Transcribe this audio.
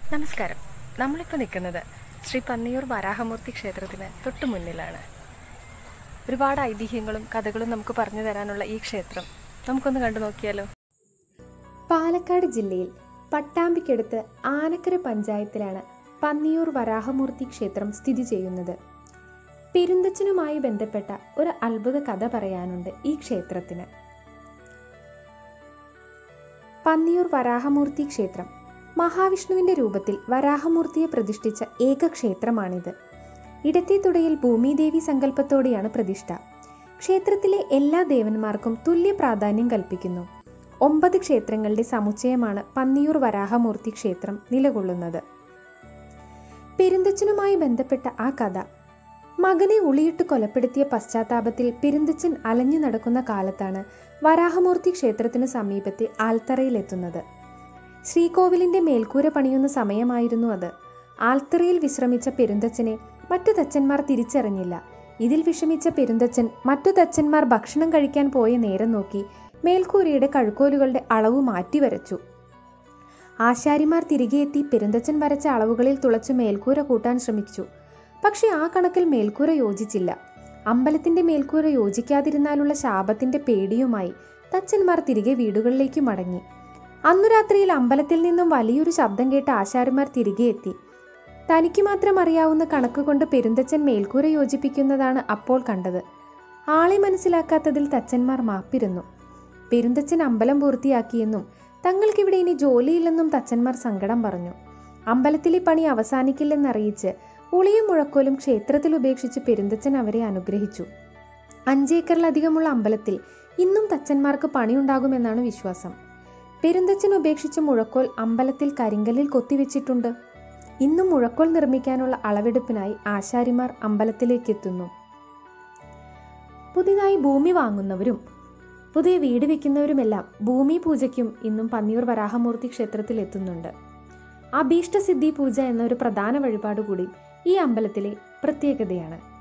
നമസ്കാരം നമ്മളിപ്പോൾ നിൽക്കുന്നത് ശ്രീ പന്നിയൂർ വരാഹമൂർത്തി ക്ഷേത്രത്തിന് തൊട്ടു മുന്നിലാണ് ഒരുപാട് ഐതിഹ്യങ്ങളും കഥകളും നമുക്ക് പറഞ്ഞു തരാനുള്ള ഈ ക്ഷേത്രം നമുക്കൊന്ന് കണ്ടു നോക്കിയാലോ പാലക്കാട് ജില്ലയിൽ പട്ടാമ്പിക്കടുത്ത് ആനക്കര പഞ്ചായത്തിലാണ് പന്നിയൂർ വരാഹമൂർത്തി ക്ഷേത്രം സ്ഥിതി ചെയ്യുന്നത് പെരുന്തച്ചനുമായി ബന്ധപ്പെട്ട ഒരു അത്ഭുത കഥ പറയാനുണ്ട് ഈ ക്ഷേത്രത്തിന് പന്നിയൂർ വരാഹമൂർത്തി ക്ഷേത്രം മഹാവിഷ്ണുവിന്റെ രൂപത്തിൽ വരാഹമൂർത്തിയെ പ്രതിഷ്ഠിച്ച ഏക ക്ഷേത്രമാണിത് ഇടത്തെ തുടയിൽ ഭൂമിദേവി സങ്കല്പത്തോടെയാണ് പ്രതിഷ്ഠ ക്ഷേത്രത്തിലെ എല്ലാ ദേവന്മാർക്കും തുല്യ പ്രാധാന്യം കൽപ്പിക്കുന്നു ഒമ്പത് ക്ഷേത്രങ്ങളുടെ സമുച്ചയമാണ് പന്നിയൂർ വരാഹമൂർത്തി ക്ഷേത്രം നിലകൊള്ളുന്നത് പെരുന്തച്ചനുമായി ബന്ധപ്പെട്ട ആ കഥ മകനെ ഉളിയിട്ട് കൊലപ്പെടുത്തിയ പശ്ചാത്താപത്തിൽ പെരുന്തച്ചൻ അലഞ്ഞു നടക്കുന്ന കാലത്താണ് വരാഹമൂർത്തി ക്ഷേത്രത്തിനു സമീപത്തെ ആൽത്തറയിലെത്തുന്നത് ശ്രീകോവിലിന്റെ മേൽക്കൂര പണിയുന്ന സമയമായിരുന്നു അത് ആൽത്തറയിൽ വിശ്രമിച്ച പെരുന്തച്ചനെ മറ്റു തച്ചന്മാർ തിരിച്ചറിഞ്ഞില്ല ഇതിൽ വിഷമിച്ച പെരുന്തച്ചൻ മറ്റു തച്ചന്മാർ ഭക്ഷണം കഴിക്കാൻ പോയ നേരം നോക്കി മേൽക്കൂരയുടെ കഴുക്കോലുകളുടെ അളവ് മാറ്റിവരച്ചു ആശാരിമാർ തിരികെ എത്തി പെരുന്തച്ചൻ വരച്ച അളവുകളിൽ തുളച്ച് മേൽക്കൂര കൂട്ടാൻ ശ്രമിച്ചു പക്ഷെ ആ കണക്കിൽ മേൽക്കൂര യോജിച്ചില്ല അമ്പലത്തിന്റെ മേൽക്കൂര യോജിക്കാതിരുന്നാലുള്ള ശാപത്തിന്റെ പേടിയുമായി തച്ചന്മാർ തിരികെ വീടുകളിലേക്ക് മടങ്ങി അന്നു രാത്രിയിൽ അമ്പലത്തിൽ നിന്നും വലിയൊരു ശബ്ദം കേട്ട് ആശാരിമാർ തിരികെ എത്തി തനിക്ക് മാത്രം അറിയാവുന്ന കണക്ക് കൊണ്ട് പെരുന്തച്ചൻ മേൽക്കൂര യോജിപ്പിക്കുന്നതാണ് അപ്പോൾ കണ്ടത് ആളെ മനസ്സിലാക്കാത്തതിൽ തച്ചന്മാർ മാപ്പിരുന്നു പെരുന്തച്ചൻ അമ്പലം പൂർത്തിയാക്കിയെന്നും തങ്ങൾക്കിവിടെ ഇനി ജോലിയില്ലെന്നും തച്ചന്മാർ സങ്കടം പറഞ്ഞു അമ്പലത്തിലെ പണി അവസാനിക്കില്ലെന്നറിയിച്ച് ഉളിയും മുഴക്കോലും ക്ഷേത്രത്തിൽ ഉപേക്ഷിച്ച് പെരുന്തച്ചൻ അവരെ അനുഗ്രഹിച്ചു അഞ്ചേക്കറിലധികമുള്ള അമ്പലത്തിൽ ഇന്നും തച്ചന്മാർക്ക് പണിയുണ്ടാകുമെന്നാണ് വിശ്വാസം പെരുന്തച്ചൻ ഉപേക്ഷിച്ച മുഴക്കോൽ അമ്പലത്തിൽ കരിങ്കല്ലിൽ കൊത്തിവെച്ചിട്ടുണ്ട് ഇന്നും മുഴക്കോൽ നിർമ്മിക്കാനുള്ള അളവെടുപ്പിനായി ആശാരിമാർ അമ്പലത്തിലേക്ക് എത്തുന്നു പുതിയതായി ഭൂമി വാങ്ങുന്നവരും പുതിയ വീട് വെക്കുന്നവരുമെല്ലാം ഭൂമി പൂജയ്ക്കും ഇന്നും പന്നിയൂർ വരാഹമൂർത്തി ക്ഷേത്രത്തിൽ എത്തുന്നുണ്ട് അഭീഷ്ടസിദ്ധി പൂജ എന്നൊരു പ്രധാന വഴിപാട് കൂടി ഈ അമ്പലത്തിലെ പ്രത്യേകതയാണ്